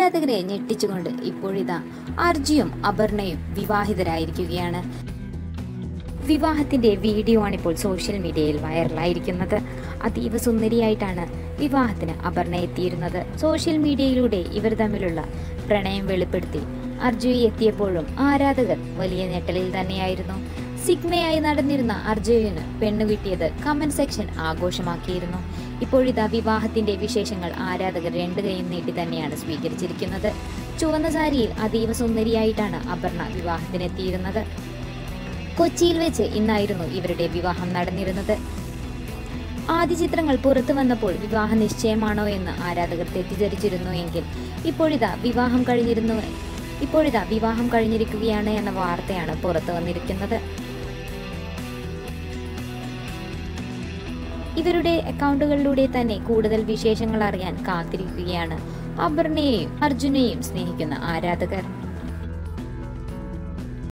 ആരാധകരെ ഞെട്ടിച്ചുകൊണ്ട് ഇപ്പോഴിതാ അർജിയും അപർണയും വിവാഹിതരായിരിക്കുകയാണ് വിവാഹത്തിന്റെ വീഡിയോ ആണിപ്പോൾ സോഷ്യൽ മീഡിയയിൽ വൈറലായിരിക്കുന്നത് അതീവ സുന്ദരിയായിട്ടാണ് വിവാഹത്തിന് അപർണ എത്തിയിരുന്നത് സോഷ്യൽ മീഡിയയിലൂടെ ഇവർ തമ്മിലുള്ള പ്രണയം വെളിപ്പെടുത്തി അർജുയി എത്തിയപ്പോഴും ആരാധകർ വലിയ ഞെട്ടലിൽ തന്നെയായിരുന്നു സിഗ്മയായി നടന്നിരുന്ന അർജുവിന് പെണ്ണു കിട്ടിയത് കമന്റ് സെക്ഷൻ ആഘോഷമാക്കിയിരുന്നു ഇപ്പോഴിതാ വിവാഹത്തിന്റെ വിശേഷങ്ങൾ ആരാധകർ രണ്ടു കൈയും നീട്ടി തന്നെയാണ് സ്വീകരിച്ചിരിക്കുന്നത് ചുവന്ന സാരിയിൽ അതീവ സുന്ദരിയായിട്ടാണ് അപർണ വിവാഹത്തിനെത്തിയിരുന്നത് കൊച്ചിയിൽ വെച്ച് ഇന്നായിരുന്നു ഇവരുടെ വിവാഹം നടന്നിരുന്നത് ആദ്യ ചിത്രങ്ങൾ പുറത്തു വന്നപ്പോൾ വിവാഹ നിശ്ചയമാണോ എന്ന് ആരാധകർ തെറ്റിദ്ധരിച്ചിരുന്നു എങ്കിൽ ഇപ്പോഴിതാ വിവാഹം കഴിഞ്ഞിരുന്നു ഇപ്പോഴിതാ വിവാഹം കഴിഞ്ഞിരിക്കുകയാണ് എന്ന വാർത്തയാണ് പുറത്തു വന്നിരിക്കുന്നത് ഇവരുടെ അക്കൗണ്ടുകളിലൂടെ തന്നെ കൂടുതൽ വിശേഷങ്ങൾ അറിയാൻ കാത്തിരിക്കുകയാണ് അപർണയെയും അർജുനെയും സ്നേഹിക്കുന്ന ആരാധകർ